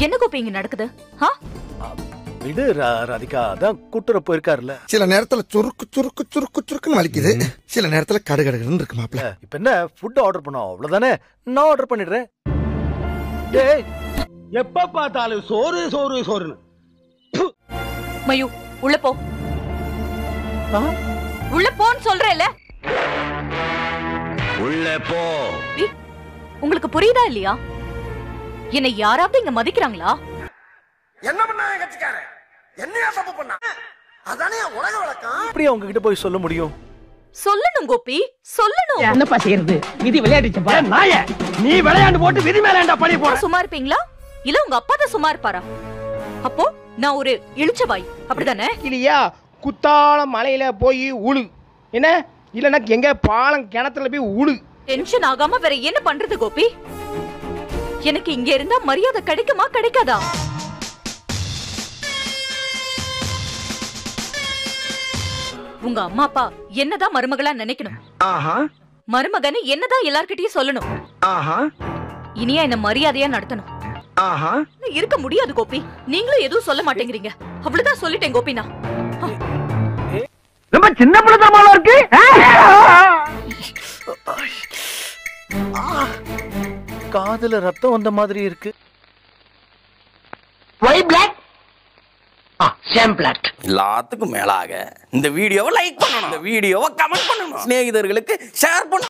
என்ன கோபி இங்க நடக்குது ஆ? விடு ரா- ராதிகா அதான் கூட்டுற போயிருக்காருல்ல சில நேரத்துல சுருக்கு சுருக்கு சுருக்கு சுருக்குன்னு வலிக்குது சில நேரத்துல கடுகடுன்னு இருக்கு மாப்ள இப்ப என்ன ஃபுட் ஆர்டர் பண்ணோம் அவ்வளவுதானே நான் ஆர்டர் பண்ணிடுறேன் டேய் எப்ப பார்த்தாலும் சோறு சோறு சோறுன்னு மயு உள்ள போ ஆ? உள்ள போன்னு சொல்றேன்ல உள்ள போ ஏய், உங்களுக்கு புரியுதா இல்லையா என்னை யாராவது இங்க மதிக்கிறாங்களா என்ன பண்ணா கட்சிக்காரன் என்னையா தப்பு பண்ணா அதானே உலக வழக்கம் எப்படி அவங்க கிட்ட போய் சொல்ல முடியும் சொல்லணும் கோபி சொல்லணும் என்னப்பா செய்யறது விதி விளையாடிச்சப்பா நாய நீ விளையாண்டு போட்டு விதி மேல ஏன்டா பழி போட சும்மா இருப்பீங்களா இல்ல உங்க அப்பா தான் சும்மா இருப்பாரா அப்போ நான் ஒரு இழிச்சவாய் அப்படிதானே இல்லையா குத்தால மலையில போய் உழு என்ன இல்லைன்னா எங்க பாலம் கிணத்துல போய் உழு டென்ஷன் ஆகாம வேற என்ன பண்றது கோபி எனக்கு இங்க இருந்தா மரியாதை கிடைக்குமா கிடைக்காதா உங்க அம்மா அப்பா என்னதான் மருமகளா நினைக்கணும் ஆஹா மருமகன்னு என்னதான் எல்லார்கிட்டயும் சொல்லணும் ஆஹா இனியா என்ன மரியாதையா நடத்தணும் ஆஹா இருக்க முடியாது கோபி நீங்களும் எதுவும் சொல்ல மாட்டேங்கிறீங்க அவ்வளவுதான் சொல்லிட்டேன் கோபி நான் ரொம்ப சின்ன பிள்ளைத்தனமா இருக்கு காதுல ரத்தம் வந்த மாதிரி இருக்கு ஒய் பிளாக் சேம் பிளாக் எல்லாத்துக்கும் மேலாக இந்த வீடியோவை லைக் பண்ணணும் இந்த வீடியோவை கமெண்ட் பண்ணணும் சிநேகிதர்களுக்கு ஷேர் பண்ணணும்